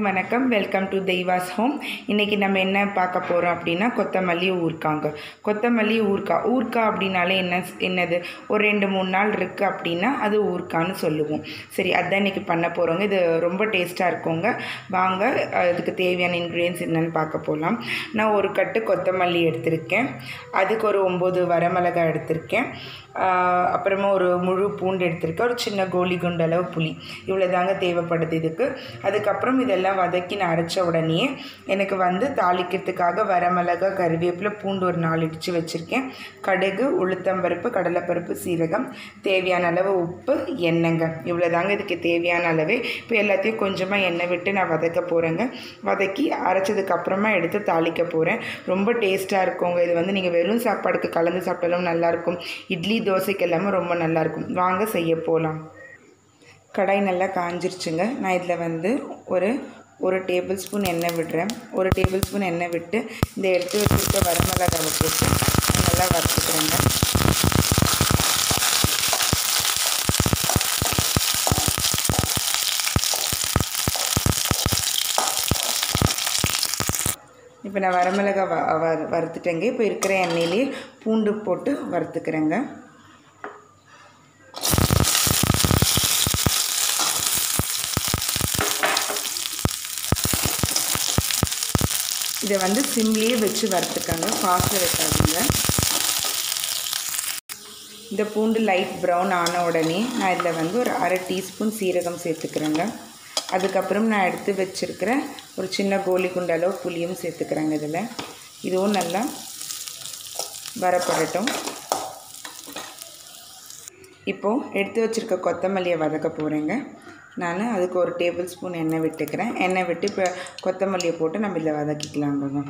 வணக்கம் welcome to தெய்வாஸ் home இன்றைக்கி நம்ம என்ன பார்க்க போகிறோம் அப்படின்னா கொத்தமல்லி ஊர்க்காங்க கொத்தமல்லி ஊர்க்கா ஊர்க்கா அப்படின்னாலே என்ன என்னது ஒரு ரெண்டு மூணு நாள் இருக்குது அப்படின்னா அது ஊர்க்கான்னு சொல்லுவோம் சரி அதான் இன்றைக்கி பண்ண போகிறோங்க இது ரொம்ப டேஸ்ட்டாக இருக்குங்க வாங்க அதுக்கு தேவையான இன்க்ரீடியன்ஸ் என்னென்னு பார்க்க போகலாம் நான் ஒரு கட்டு கொத்தமல்லி எடுத்திருக்கேன் அதுக்கு ஒரு ஒம்பது வரமிளகாய் எடுத்திருக்கேன் ஆஹ் அப்புறமா ஒரு முழு பூண்டு எடுத்திருக்கேன் ஒரு சின்ன கோலி குண்டு அளவு புளி இவ்வளோ தாங்க தேவைப்படுது இதுக்கு அதுக்கப்புறம் இதெல்லாம் வதக்கி நான் அரைச்ச உடனே எனக்கு வந்து தாளிக்கிறதுக்காக வரமிளகா கருவேப்பிலை பூண்டு ஒரு நாலு இடித்து வச்சுருக்கேன் கடுகு உளுத்தம்பருப்பு கடலைப்பருப்பு சீரகம் தேவையான அளவு உப்பு எண்ணெய்ங்க இவ்வளோ தாங்க இதுக்கு தேவையான அளவு இப்போ எல்லாத்தையும் கொஞ்சமாக எண்ணெய் விட்டு நான் வதக்க போகிறேங்க வதக்கி அரைச்சதுக்கு அப்புறமா எடுத்து தாளிக்க போகிறேன் ரொம்ப டேஸ்ட்டாக இருக்குங்க இது வந்து நீங்கள் வெறும் சாப்பாடுக்கு கலந்து சாப்பிட்டாலும் நல்லாயிருக்கும் இட்லி தோசைக்கு எல்லாமே ரொம்ப நல்லாயிருக்கும் வாங்க செய்ய போகலாம் கடாய் நல்லா காஞ்சிருச்சுங்க நான் இதில் வந்து ஒரு ஒரு டேபிள் ஸ்பூன் எண்ணெய் விடுறேன் ஒரு டேபிள் ஸ்பூன் எண்ணெய் விட்டு இந்த எடுத்து வச்சுருக்க வரமிளகாவை போட்டு நான் நல்லா வறுத்துக்கிறேங்க இப்போ நான் வரமிளகா வ வறு வறுத்துட்டேங்க இப்போ இருக்கிற எண்ணெயிலேயே பூண்டு போட்டு வறுத்துக்கிறேங்க இதை வந்து சிம்லேயே வச்சு வறுத்துக்கங்க ஃபாஸ்ட்டில் வைக்காதீங்க இந்த பூண்டு லைட் ப்ரௌன் ஆன உடனே நான் இதில் வந்து ஒரு அரை டீஸ்பூன் சீரகம் சேர்த்துக்கிறேங்க அதுக்கப்புறம் நான் எடுத்து வச்சுருக்கிற ஒரு சின்ன கோலி குண்டு அளவு புளியும் சேர்த்துக்கிறேங்க இதில் இதுவும் நல்லா வரப்படட்டும் இப்போது எடுத்து வச்சுருக்க கொத்தமல்லியை வதக்க போகிறேங்க நான் அதுக்கு ஒரு டேபிள் ஸ்பூன் எண்ணெய் விட்டுக்கிறேன் எண்ணெய் விட்டு இப்போ கொத்தமல்லியை போட்டு நம்ம இதில் வதக்கிக்கலாங்க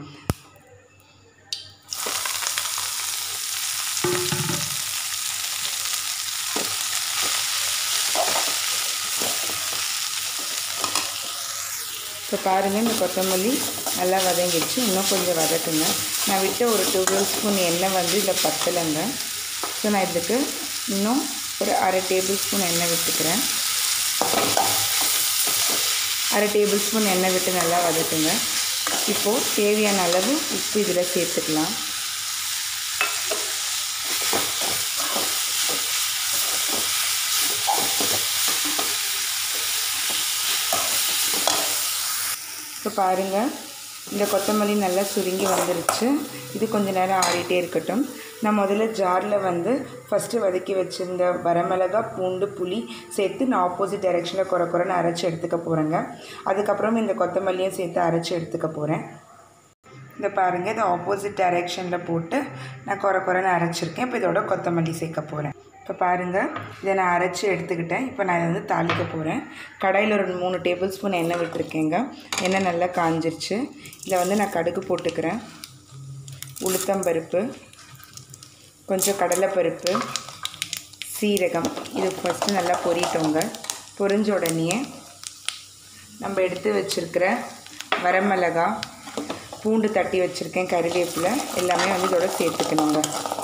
இப்போ பாருங்கள் இந்த கொத்தமல்லி நல்லா வதங்கிடுச்சு இன்னும் கொஞ்சம் வதக்குங்க நான் விட்ட ஒரு டூ டேபிள் ஸ்பூன் எண்ணெய் வந்து இதில் பத்தலைங்க ஸோ நான் இதுக்கு இன்னும் ஒரு அரை டேபிள் ஸ்பூன் எண்ணெய் விட்டுக்கிறேன் அரை டேபிள் ஸ்பூன் எண்ணெய் விட்டு நல்லா வதக்குங்க இப்போது தேவையான அளவு உப்பு இதில் சேர்த்துக்கலாம் இப்போ பாருங்கள் இந்த கொத்தமல்லி நல்லா சுருங்கி வந்துருச்சு இது கொஞ்ச நேரம் ஆறிட்டே இருக்கட்டும் நான் முதல்ல ஜாரில் வந்து ஃபஸ்ட்டு வதக்கி வச்சுருந்த வரமிளகா பூண்டு புளி சேர்த்து நான் ஆப்போசிட் டைரெக்ஷனில் குறை குறைன்னு அரைச்சி எடுத்துக்க போகிறேங்க அதுக்கப்புறம் இந்த கொத்தமல்லியும் சேர்த்து அரைச்சி எடுத்துக்க போகிறேன் இந்த பாருங்கள் இதை ஆப்போசிட் டைரெக்ஷனில் போட்டு நான் குறை குறைன்னு அரைச்சிருக்கேன் இப்போ இதோட கொத்தமல்லி சேர்க்க போகிறேன் இப்போ பாருங்கள் இதை நான் அரைச்சி எடுத்துக்கிட்டேன் இப்போ நான் இதை வந்து தாளிக்க போகிறேன் கடாயில் ஒரு மூணு டேபிள் ஸ்பூன் எண்ணெய் விட்டுருக்கேங்க எண்ணெய் நல்லா காஞ்சிருச்சு இதில் வந்து நான் கடுகு போட்டுக்கிறேன் உளுத்தம்பருப்பு கொஞ்சம் கடலைப்பருப்பு சீரகம் இது ஃபஸ்ட்டு நல்லா பொரிட்டோங்க பொரிஞ்ச உடனே நம்ம எடுத்து வச்சுருக்கிற வரமிளகா பூண்டு தட்டி வச்சுருக்கேன் கருவேப்பிலை எல்லாமே வந்து இதோட சேர்த்துக்கணுங்க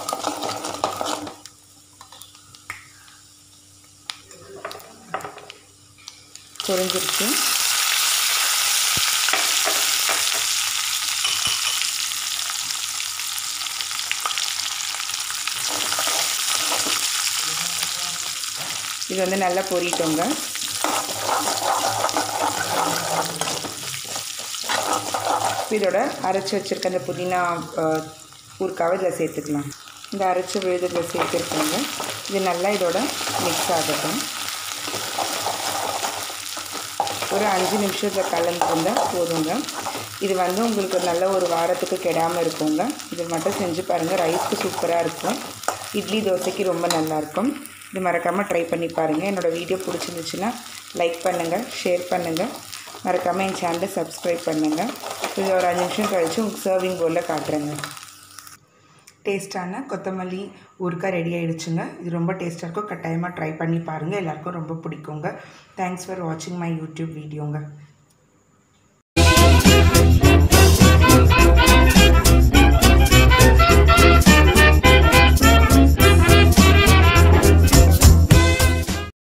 பொரிஞ்சிருச்சு இது வந்து நல்லா பொரிட்டோங்க இதோட அரைச்சி வச்சுருக்க அந்த புதினா ஊறுக்காவை இதில் சேர்த்துக்கலாம் இந்த அரைச்சி விழுதுல சேர்த்துருக்கோங்க இது நல்லா இதோட மிக்ஸ் ஆகட்டும் ஒரு அஞ்சு நிமிஷத்தில் கலந்துருந்தால் போதுங்க இது வந்து உங்களுக்கு நல்ல ஒரு வாரத்துக்கு கெடாமல் இருக்குங்க இது மட்டும் செஞ்சு பாருங்கள் ரைஸ்க்கு சூப்பராக இருக்கும் இட்லி தோசைக்கு ரொம்ப நல்லாயிருக்கும் இது மறக்காமல் ட்ரை பண்ணி பாருங்கள் என்னோடய வீடியோ பிடிச்சிருந்துச்சுன்னா லைக் பண்ணுங்கள் ஷேர் பண்ணுங்கள் மறக்காமல் என் சேனலை சப்ஸ்கிரைப் பண்ணுங்கள் இது ஒரு அஞ்சு நிமிஷம் கழித்து உங்களுக்கு சர்விங் போலில் காட்டுறேங்க டேஸ்ட்டான கொத்தமல்லி ஊறுக்காய் ரெடி ஆகிடுச்சுங்க இது ரொம்ப டேஸ்ட்டாக இருக்கும் கட்டாயமாக ட்ரை பண்ணி பாருங்கள் எல்லாருக்கும் ரொம்ப பிடிக்குங்க தேங்க்ஸ் ஃபார் வாட்சிங் மை யூடியூப் வீடியோங்க